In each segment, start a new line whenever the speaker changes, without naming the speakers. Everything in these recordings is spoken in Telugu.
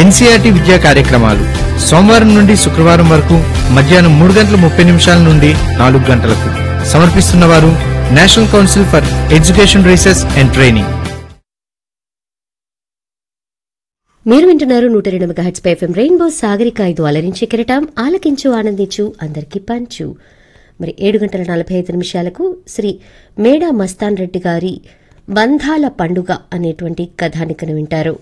ఎన్సీఆర్టీ విద్యా కార్యక్రమాలు సోమవారం నుండి శుక్రవారం వరకు మధ్యాహ్నం మూడు గంటల ముప్పై నిమిషాల నుండి నాలుగు గంటలకు సమర్పిస్తున్న వారు National Council for Education Research and Training
మీరు వింటున్నారు నూట రెండు మెగాహెట్స్ పై ఎఫ్ఎం రెయిన్బో సాగరిక ఐదు అలరించే కిరటం ఆలకించు ఆనందించు అందరికి పంచు మరి ఏడు గంటల నలభై ఐదు నిమిషాలకు శ్రీ మేడా మస్తాన్ రెడ్డి గారి బంధాల పండుగ అనేటువంటి కథానికను వింటారు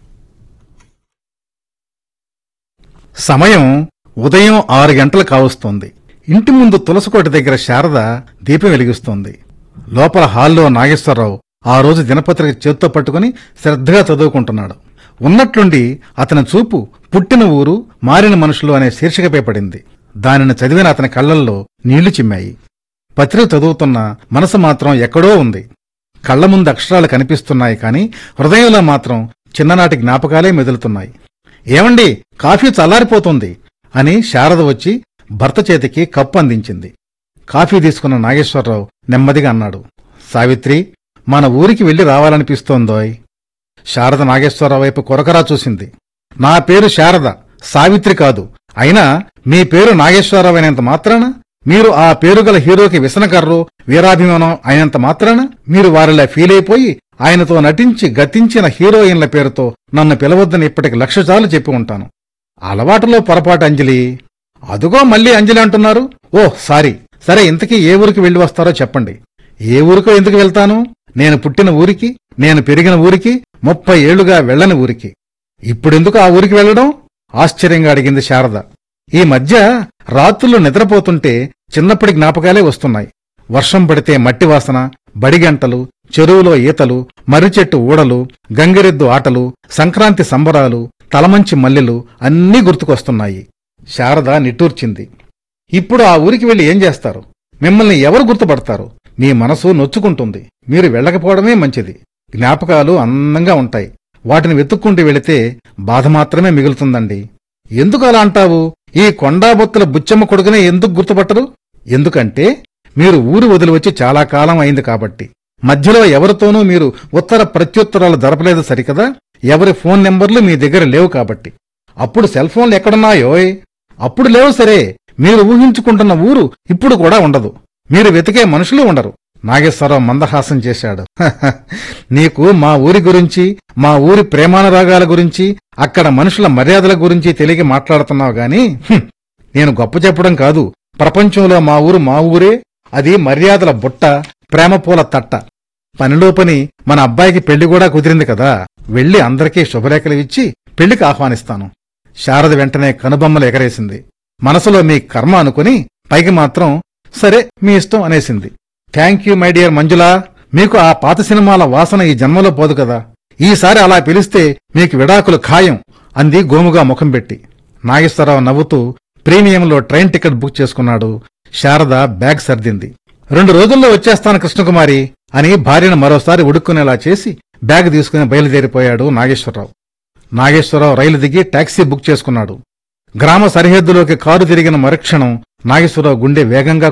సమయం ఉదయం ఆరు గంటలు కావస్తోంది ఇంటి ముందు తులసికోట దగ్గర శారద దీపం వెలిగిస్తోంది లోపల హాల్లో నాగేశ్వరరావు ఆ రోజు దినపత్రిక చేత్తో పట్టుకుని శ్రద్ధగా చదువుకుంటున్నాడు ఉన్నట్లుండి అతని చూపు పుట్టిన ఊరు మారిన మనుషులు అనే శీర్షికపై పడింది దానిని చదివిన అతని కళ్ళల్లో నీళ్లు చిమ్మాయి పత్రిక చదువుతున్న మనసు మాత్రం ఎక్కడో ఉంది కళ్ల ముందు అక్షరాలు కనిపిస్తున్నాయి కాని హృదయంలో మాత్రం చిన్ననాటి జ్ఞాపకాలే మెదులుతున్నాయి ఏమండి కాఫీ చల్లారిపోతుంది అని శారద వచ్చి భర్త చేతికి కప్పు అందించింది కాఫీ తీసుకున్న నాగేశ్వరరావు నెమ్మదిగా అన్నాడు సావిత్రి మన ఊరికి వెళ్లి రావాలనిపిస్తోందోయ్ శారద నాగేశ్వరరావు వైపు కొరకరా చూసింది నా పేరు శారద సావిత్రి కాదు అయినా మీ పేరు నాగేశ్వరరావు అయినంత మాత్రాన మీరు ఆ పేరు గల హీరోకి విసనకర్రు వీరాభిమానం అయినంత మాత్రాన మీరు వారిలా ఫీల్ అయిపోయి ఆయనతో నటించి గతించిన హీరోయిన్ల పేరుతో నన్ను పిలవద్దని ఇప్పటికి లక్ష సార్లు చెప్పి ఉంటాను అలవాటులో పొరపాటు అంజలి అదుగో మళ్ళీ అంజలి అంటున్నారు ఓ సారీ సరే ఇంతకీ ఏ ఊరికి వెళ్ళి వస్తారో చెప్పండి ఏ ఊరికో ఎందుకు వెళ్తాను నేను పుట్టిన ఊరికి నేను పెరిగిన ఊరికి ముప్పై ఏళ్లుగా వెళ్ళని ఊరికి ఇప్పుడెందుకు ఆ ఊరికి వెళ్ళడం ఆశ్చర్యంగా అడిగింది శారద ఈ మధ్య రాత్రులు నిద్రపోతుంటే చిన్నప్పటి జ్ఞాపకాలే వస్తున్నాయి వర్షం పడితే మట్టి వాసన బడిగంటలు చెరువులో ఈతలు మర్రిచెట్టు ఊడలు గంగిరెద్దు ఆటలు సంక్రాంతి సంబరాలు తలమంచి మల్లెలు అన్నీ గుర్తుకొస్తున్నాయి శారద నిట్టూర్చింది ఇప్పుడు ఆ ఊరికి వెళ్లి ఏం చేస్తారు మిమ్మల్ని ఎవరు గుర్తుపడతారు మీ మనసు నొచ్చుకుంటుంది మీరు వెళ్ళకపోవడమే మంచిది జ్ఞాపకాలు అందంగా ఉంటాయి వాటిని వెతుక్కుంటూ వెళితే బాధ మాత్రమే మిగులుతుందండి ఎందుకు అలా అంటావు ఈ కొండాబొత్తుల బుచ్చమ్మ కొడుకునే ఎందుకు గుర్తుపట్టరు ఎందుకంటే మీరు ఊరు వదిలి వచ్చి చాలా కాలం అయింది కాబట్టి మధ్యలో ఎవరితోనూ మీరు ఉత్తర ప్రత్యుత్తరాలు జరపలేదు సరికదా ఎవరి ఫోన్ నెంబర్లు మీ దగ్గర లేవు కాబట్టి అప్పుడు సెల్ ఫోన్లు ఎక్కడున్నాయోయ్ అప్పుడు లేవు సరే మీరు ఊహించుకుంటున్న ఊరు ఇప్పుడు కూడా ఉండదు మీరు వెతికే మనుషులు ఉండరు నాగేశ్వరరావు మందహాసం చేశాడు "హహ, నీకు మా ఊరి గురించి మా ఊరి ప్రేమానురాగాల గురించి అక్కడ మనుషుల మర్యాదల గురించి తెలియక మాట్లాడుతున్నావు గాని "హుం, నేను గొప్ప చెప్పడం కాదు ప్రపంచంలో మా ఊరు మా ఊరే అది మర్యాదల బుట్ట ప్రేమపూల తట్ట పనిలో పని మన అబ్బాయికి పెళ్లి కూడా కుదిరింది కదా వెళ్లి అందరికీ శుభలేఖలు ఇచ్చి పెళ్లికి ఆహ్వానిస్తాను శారద వెంటనే కనుబొమ్మలు ఎగరేసింది మనసులో మీ కర్మ అనుకుని పైకి మాత్రం సరే మీ ఇష్టం అనేసింది thank you my dear Manjula మీకు ఆ పాత సినిమాల వాసన ఈ జన్మలో పోదు కదా ఈసారి అలా పిలిస్తే మీకు విడాకులు ఖాయం అంది గోముగా ముఖం పెట్టి నాగేశ్వరరావు నవ్వుతూ ప్రీమియంలో ట్రైన్ టికెట్ బుక్ చేసుకున్నాడు శారద బ్యాగ్ సర్దింది రెండు రోజుల్లో వచ్చేస్తాను కృష్ణకుమారి అని భార్యను మరోసారి ఉడుక్కునేలా చేసి బ్యాగ్ తీసుకుని బయలుదేరిపోయాడు నాగేశ్వరరావు నాగేశ్వరరావు రైలు దిగి టాక్సీ బుక్ చేసుకున్నాడు గ్రామ సరిహద్దులోకి కారు తిరిగిన మరుక్షణం నాగేశ్వరరావు గుండె వేగంగా